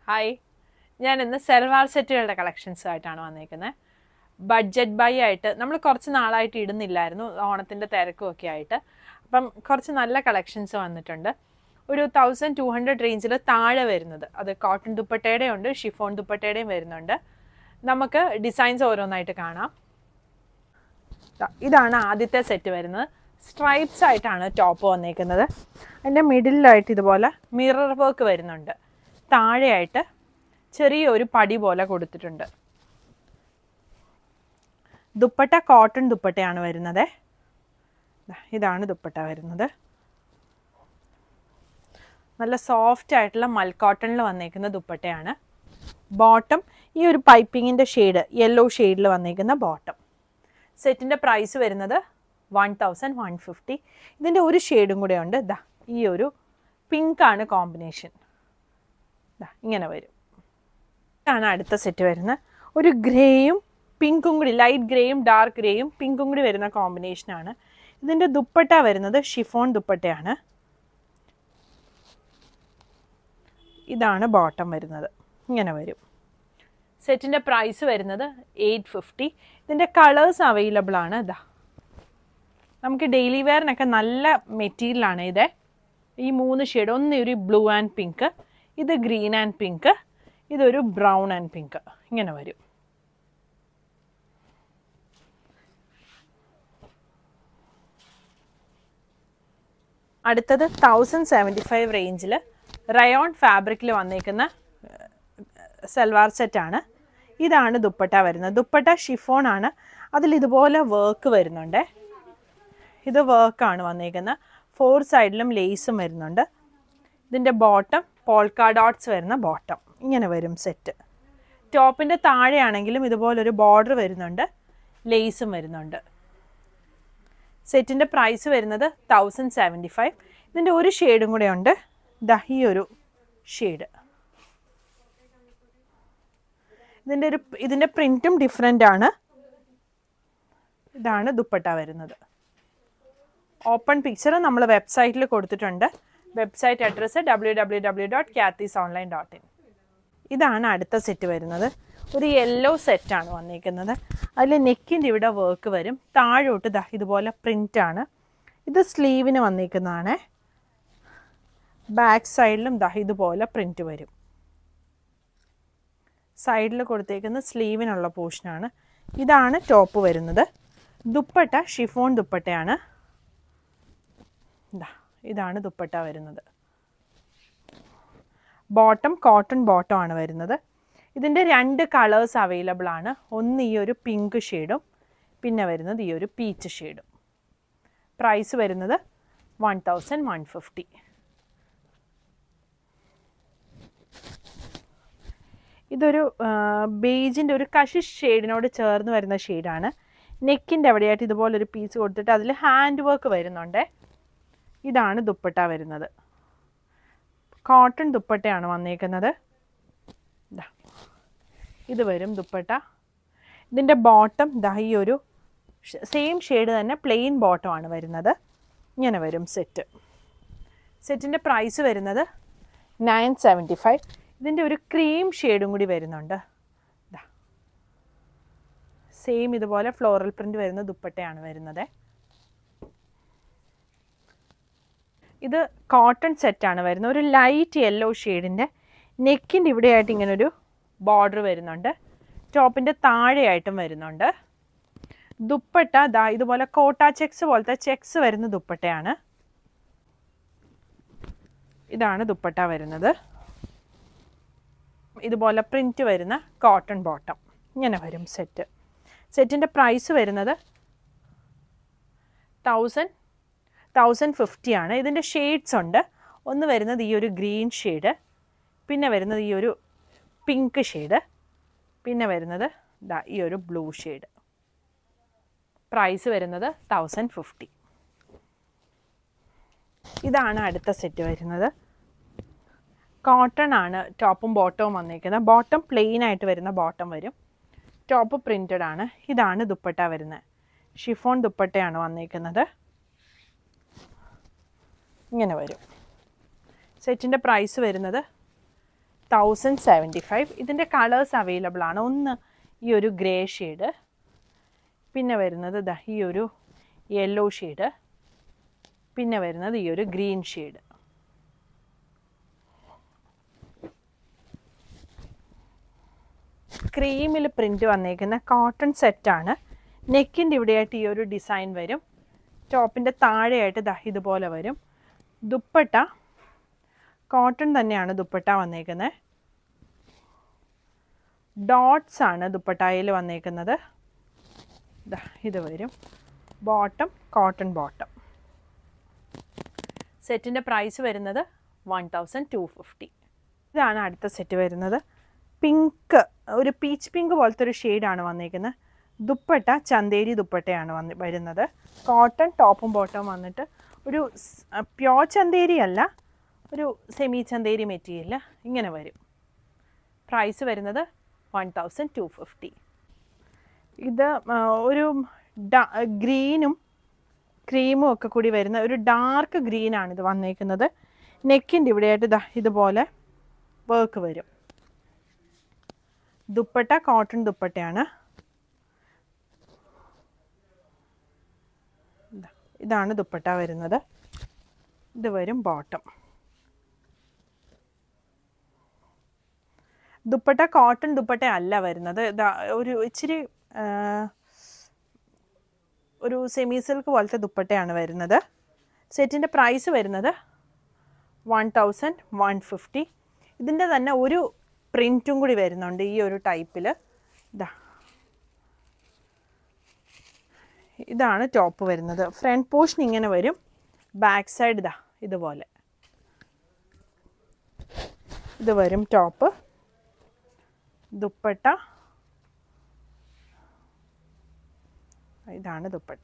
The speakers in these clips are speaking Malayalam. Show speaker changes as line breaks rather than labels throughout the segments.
ഹായ് ഞാൻ ഇന്ന് സെൽവാർ സെറ്റുകളുടെ കളക്ഷൻസ് ആയിട്ടാണ് വന്നേക്കുന്നത് ബഡ്ജറ്റ് ബൈ ആയിട്ട് നമ്മൾ കുറച്ച് നാളായിട്ട് ഇടുന്നില്ലായിരുന്നു ഓണത്തിൻ്റെ തിരക്കും ഒക്കെ ആയിട്ട് അപ്പം കുറച്ച് നല്ല കളക്ഷൻസ് വന്നിട്ടുണ്ട് ഒരു തൗസൻഡ് ടു ഹൺഡ്രഡ് റേഞ്ചിൽ താഴെ വരുന്നത് അത് കോട്ടൺ ദുപ്പട്ടയുടെ ഉണ്ട് ഷിഫോൺ ദുപ്പട്ടയുടെയും വരുന്നുണ്ട് നമുക്ക് ഡിസൈൻസ് ഓരോന്നായിട്ട് കാണാം ദാ ഇതാണ് ആദ്യത്തെ സെറ്റ് വരുന്നത് സ്ട്രൈപ്സ് ആയിട്ടാണ് ടോപ്പ് വന്നേക്കുന്നത് അതിൻ്റെ മിഡിലായിട്ട് ഇതുപോലെ മിറർ വർക്ക് വരുന്നുണ്ട് താഴെയായിട്ട് ചെറിയൊരു പടി പോലെ കൊടുത്തിട്ടുണ്ട് ദുപ്പട്ട കോട്ടൺ ദുപ്പട്ടയാണ് വരുന്നത് ദാ ഇതാണ് ദുപ്പട്ട വരുന്നത് നല്ല സോഫ്റ്റ് ആയിട്ടുള്ള മൽക്കോട്ടണിൽ വന്നേക്കുന്ന ദുപ്പട്ടയാണ് ബോട്ടം ഈ ഒരു പൈപ്പിങ്ങിൻ്റെ ഷെയ്ഡ് യെല്ലോ ഷെയ്ഡിൽ വന്നേക്കുന്ന ബോട്ടം സെറ്റിൻ്റെ പ്രൈസ് വരുന്നത് വൺ തൗസൻഡ് വൺ ഫിഫ്റ്റി ഇതിൻ്റെ ഒരു ഷെയ്ഡും കൂടെ ഉണ്ട് ദാ ഈ ഒരു പിങ്ക് ആണ് കോമ്പിനേഷൻ ദാ ഇങ്ങനെ വരും ഇതാണ് അടുത്ത സെറ്റ് വരുന്നത് ഒരു ഗ്രേയും പിങ്കും കൂടി ലൈറ്റ് ഗ്രേയും ഡാർക്ക് ഗ്രേയും പിങ്കും കൂടി വരുന്ന കോമ്പിനേഷനാണ് ഇതിൻ്റെ ദുപ്പട്ട വരുന്നത് ഷിഫോൺ ദുപ്പട്ടയാണ് ഇതാണ് ബോട്ടം വരുന്നത് ഇങ്ങനെ വരും സെറ്റിൻ്റെ പ്രൈസ് വരുന്നത് എയ്റ്റ് ഫിഫ്റ്റി ഇതിൻ്റെ കളേഴ്സ് അവൈലബിൾ ആണ് ഇതാ നമുക്ക് ഡെയിലി വെയറിനൊക്കെ നല്ല മെറ്റീരിയലാണ് ഇത് ഈ മൂന്ന് ഷെയ്ഡ് ഒന്ന് ഒരു ബ്ലൂ ആൻഡ് പിങ്ക് ഇത് ഗ്രീൻ ആൻഡ് പിങ്ക് ഇതൊരു ബ്രൗൺ ആൻഡ് പിങ്ക് ഇങ്ങനെ വരും അടുത്തത് തൗസൻഡ് സെവൻറ്റി ഫൈവ് റേഞ്ചിൽ റയോൺ ഫാബ്രിക്കിൽ വന്നേക്കുന്ന സൽവാർ സെറ്റാണ് ഇതാണ് ദുപ്പട്ട വരുന്നത് ദുപ്പട്ട ഷിഫോൺ ആണ് അതിൽ ഇതുപോലെ വർക്ക് വരുന്നുണ്ട് ഇത് വർക്കാണ് വന്നേക്കുന്നത് ഫോർ സൈഡിലും ലേസും വരുന്നുണ്ട് ഇതിൻ്റെ ബോട്ടം പോൾക്കാ ഡോട്ട്സ് വരുന്ന ബോട്ടം ഇങ്ങനെ വരും സെറ്റ് ടോപ്പിൻ്റെ താഴെയാണെങ്കിലും ഇതുപോലൊരു ബോർഡർ വരുന്നുണ്ട് ലേസും വരുന്നുണ്ട് സെറ്റിൻ്റെ പ്രൈസ് വരുന്നത് തൗസൻഡ് സെവൻറ്റി ഫൈവ് ഇതിൻ്റെ ഒരു ഷെയ്ഡും കൂടെ ഉണ്ട് ദാ ഈ ഒരു ഷെയ്ഡ് ഇതിൻ്റെ ഒരു ഇതിൻ്റെ പ്രിൻറ്റും ഡിഫറെൻ്റ് ആണ് ഇതാണ് ദുപ്പട്ട വരുന്നത് ഓപ്പൺ പിക്ചർ നമ്മൾ വെബ്സൈറ്റിൽ കൊടുത്തിട്ടുണ്ട് website address W W W dot ക്യാത്തീസ് ഓൺലൈൻ ഡോട്ട് ഇൻ ഇതാണ് അടുത്ത സെറ്റ് വരുന്നത് ഒരു യെല്ലോ സെറ്റാണ് വന്നിരിക്കുന്നത് അതിൽ നെക്കിൻ്റെ ഇവിടെ വർക്ക് വരും താഴോട്ട് ദാ ഇതുപോലെ പ്രിൻ്റാണ് ഇത് സ്ലീവിന് വന്നിരിക്കുന്നതാണ് ബാക്ക് സൈഡിലും ദാ ഇതുപോലെ പ്രിൻ്റ് വരും സൈഡിൽ കൊടുത്തേക്കുന്ന സ്ലീവിനുള്ള പോർഷനാണ് ഇതാണ് ടോപ്പ് വരുന്നത് ദുപ്പട്ട ഷിഫോൺ ദുപ്പട്ടയാണ് ഇതാ ഇതാണ് ദുപ്പട്ട വരുന്നത് ബോട്ടം കോട്ടൺ ബോട്ടം ആണ് വരുന്നത് ഇതിൻ്റെ രണ്ട് കളേഴ്സ് അവൈലബിൾ ആണ് ഒന്ന് ഈ ഒരു പിങ്ക് ഷെയ്ഡും പിന്നെ വരുന്നത് ഈ ഒരു പീച്ച് ഷെയ്ഡും പ്രൈസ് വരുന്നത് വൺ തൗസൻഡ് വൺ ഫിഫ്റ്റി ഇതൊരു ബേജിൻ്റെ ഒരു കഷിഷ് ഷെയ്ഡിനോട് ചേർന്ന് വരുന്ന ഷെയ്ഡാണ് നെക്കിൻ്റെ അവിടെയായിട്ട് ഇതുപോലൊരു പീസ് കൊടുത്തിട്ട് അതിൽ ഹാൻഡ് വർക്ക് വരുന്നുണ്ട് ഇതാണ് ദുപ്പട്ട വരുന്നത് കോട്ടൺ ദുപ്പട്ടയാണ് വന്നേക്കുന്നത് ദാ ഇത് വരും ദുപ്പട്ട ഇതിൻ്റെ ബോട്ടം ദാ ഈ ഒരു സെയിം ഷെയ്ഡ് തന്നെ പ്ലെയിൻ ബോട്ടമാണ് വരുന്നത് ഇങ്ങനെ വരും സെറ്റ് സെറ്റിൻ്റെ പ്രൈസ് വരുന്നത് നയൻ സെവൻറ്റി ഫൈവ് ഇതിൻ്റെ ഒരു ക്രീം ഷെയ്ഡും കൂടി വരുന്നുണ്ട് ദാ സെയിം ഇതുപോലെ ഫ്ലോറൽ പ്രിൻ്റ് വരുന്ന ദുപ്പട്ടയാണ് വരുന്നത് ഇത് കോട്ടൺ സെറ്റാണ് വരുന്നത് ഒരു ലൈറ്റ് യെല്ലോ ഷെയ്ഡിൻ്റെ നെക്കിൻ്റെ ഇവിടെയായിട്ട് ഇങ്ങനൊരു ബോർഡർ വരുന്നുണ്ട് ടോപ്പിൻ്റെ താഴെയായിട്ടും വരുന്നുണ്ട് ദുപ്പട്ട ദാ ഇതുപോലെ കോട്ട ചെക്സ് പോലത്തെ ചെക്സ് വരുന്ന ദുപ്പട്ടയാണ് ഇതാണ് ദുപ്പട്ട വരുന്നത് ഇതുപോലെ പ്രിൻറ്റ് വരുന്ന കോട്ടൺ ബോട്ടം ഇങ്ങനെ വരും സെറ്റ് സെറ്റിൻ്റെ പ്രൈസ് വരുന്നത് തൗസൻഡ് തൗസൻഡ് ഫിഫ്റ്റി ആണ് ഇതിൻ്റെ ഷെയ്ഡ്സ് ഉണ്ട് ഒന്ന് വരുന്നത് ഈ ഒരു ഗ്രീൻ ഷെയ്ഡ് പിന്നെ വരുന്നത് ഈ ഒരു പിങ്ക് ഷെയ്ഡ് പിന്നെ വരുന്നത് ദാ ഈ ഒരു ബ്ലൂ ഷെയ്ഡ് പ്രൈസ് വരുന്നത് തൗസൻഡ് ഫിഫ്റ്റി ഇതാണ് അടുത്ത സെറ്റ് വരുന്നത് കോട്ടൺ ആണ് ടോപ്പും ബോട്ടവും വന്നിരിക്കുന്നത് ബോട്ടം പ്ലെയിൻ ആയിട്ട് വരുന്ന ബോട്ടം വരും ടോപ്പ് പ്രിൻറ്റഡ് ആണ് ഇതാണ് ദുപ്പട്ട വരുന്നത് ഷിഫോൺ ദുപ്പട്ടയാണ് വന്നിരിക്കുന്നത് ഇങ്ങനെ വരും സെറ്റിൻ്റെ പ്രൈസ് വരുന്നത് തൗസൻഡ് സെവൻറ്റി ഫൈവ് ഇതിൻ്റെ കളേഴ്സ് അവൈലബിൾ ആണ് ഒന്ന് ഈ ഒരു ഗ്രേ ഷെയ്ഡ് പിന്നെ വരുന്നത് ദാ ഈ ഒരു യെല്ലോ ഷെയ്ഡ് പിന്നെ വരുന്നത് ഈ ഒരു ഗ്രീൻ ഷെയ്ഡ് ക്രീമിൽ പ്രിൻ്റ് വന്നേക്കുന്ന കോട്ടൺ സെറ്റാണ് നെക്കിൻ്റെ ഇവിടെയായിട്ട് ഈ ഒരു ഡിസൈൻ വരും ടോപ്പിൻ്റെ താഴെയായിട്ട് ദാ ഇതുപോലെ വരും ദുപ്പട്ട കോട്ടൺ തന്നെയാണ് ദുപ്പട്ട വന്നേക്കുന്നത് ഡോട്ട്സ് ആണ് ദുപ്പട്ടായിൽ വന്നേക്കുന്നത് ദാ ഇത് വരും ബോട്ടം കോട്ടൺ ബോട്ടം സെറ്റിൻ്റെ പ്രൈസ് വരുന്നത് വൺ തൗസൻഡ് ടു ഫിഫ്റ്റി ഇതാണ് അടുത്ത സെറ്റ് വരുന്നത് പിങ്ക് ഒരു പീച്ച് പിങ്ക് പോലത്തെ ഒരു ഷെയ്ഡാണ് വന്നേക്കുന്നത് ദുപ്പട്ട ചന്തേരി ദുപ്പട്ടയാണ് വന്ന് വരുന്നത് കോട്ടൺ ടോപ്പും ബോട്ടവും വന്നിട്ട് ഒരു പ്യോർ ചന്തേരി അല്ല ഒരു സെമി ചന്തേരി മെറ്റീരിയൽ ഇങ്ങനെ വരും പ്രൈസ് വരുന്നത് വൺ തൗസൻഡ് ടു ഫിഫ്റ്റി ഇത് ആ, ഒരു ഗ്രീനും ക്രീമും ഒക്കെ കൂടി വരുന്ന ഒരു ഡാർക്ക് ഗ്രീനാണ് ഇത് വന്നേക്കുന്നത് നെക്കിൻ്റെ ഇവിടെയായിട്ട് ഇതാ ഇതുപോലെ വർക്ക് വരും ദുപ്പട്ട കോട്ടൺ ദുപ്പട്ടയാണ് ഇതാ, ഇതാണ് ദുപ്പട്ട വരുന്നത് ഇത് വരും ബോട്ടം ദുപ്പട്ട കോട്ടൺ ദുപ്പട്ട അല്ല വരുന്നത് ഇതാ ഒരു ഇച്ചിരി ആ, ഒരു സെമി സിൽക്ക് പോലത്തെ ദുപ്പട്ടയാണ് വരുന്നത് സെറ്റിൻ്റെ പ്രൈസ് വരുന്നത് വൺ തൗസൻഡ് വൺ ഫിഫ്റ്റി ഇതിൻ്റെ തന്നെ ഒരു പ്രിൻറ്റും കൂടി വരുന്നുണ്ട് ഈ ഒരു ടൈപ്പിൽ ഇതാ ഇതാണ് ടോപ്പ് വരുന്നത് ഫ്രണ്ട് പോർഷൻ ഇങ്ങനെ വരും ബാക്ക് സൈഡ് ഇതാ ഇതുപോലെ ഇത് വരും ടോപ്പ് ദുപ്പട്ട ഇതാണ് ദുപ്പട്ട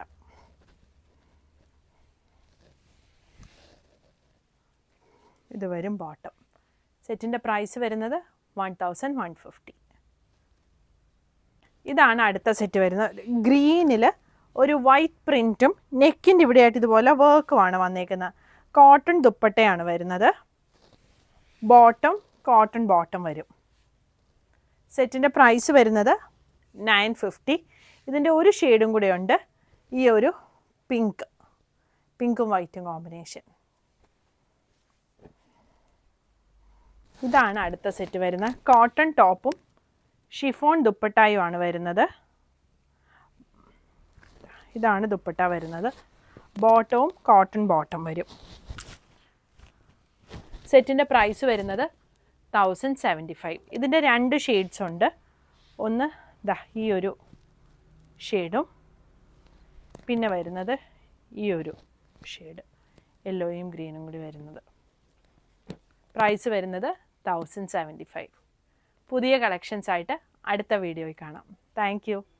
ഇത് വരും ബോട്ടം സെറ്റിൻ്റെ പ്രൈസ് വരുന്നത് വൺ തൗസൻഡ് വൺ ഫിഫ്റ്റി ഇതാണ് അടുത്ത സെറ്റ് വരുന്നത് ഗ്രീനിൽ ഒരു വൈറ്റ് പ്രിൻറ്റും നെക്കിൻ്റെ ഇവിടെയായിട്ട് ഇതുപോലെ വർക്കുമാണ് വന്നേക്കുന്നത് കോട്ടൺ ദുപ്പട്ടയാണ് വരുന്നത് ബോട്ടം കോട്ടൺ ബോട്ടം വരും സെറ്റിൻ്റെ പ്രൈസ് വരുന്നത് നയൻ ഫിഫ്റ്റി ഇതിൻ്റെ ഒരു ഷെയ്ഡും കൂടെ ഉണ്ട് ഈ ഒരു പിങ്ക് പിങ്കും വൈറ്റും കോമ്പിനേഷൻ ഇതാണ് അടുത്ത സെറ്റ് വരുന്നത് കോട്ടൺ ടോപ്പും ഷിഫോൺ ദുപ്പട്ടായുമാണ് വരുന്നത് ഇതാണ് ദുപ്പട്ട വരുന്നത് ബോട്ടവും കോട്ടൺ ബോട്ടം വരും സെറ്റിൻ്റെ പ്രൈസ് വരുന്നത് തൗസൻഡ് സെവൻറ്റി ഫൈവ് ഇതിൻ്റെ രണ്ട് ഷെയ്ഡ്സ് ഉണ്ട് ഒന്ന് ദാ ഈ ഒരു ഷെയ്ഡും പിന്നെ വരുന്നത് ഈ ഒരു ഷെയ്ഡ് യെല്ലോയും ഗ്രീനും കൂടി വരുന്നത് പ്രൈസ് വരുന്നത് തൗസൻഡ് സെവൻറ്റി ഫൈവ് പുതിയ കളക്ഷൻസ് ആയിട്ട് അടുത്ത വീഡിയോയിൽ കാണാം താങ്ക് യു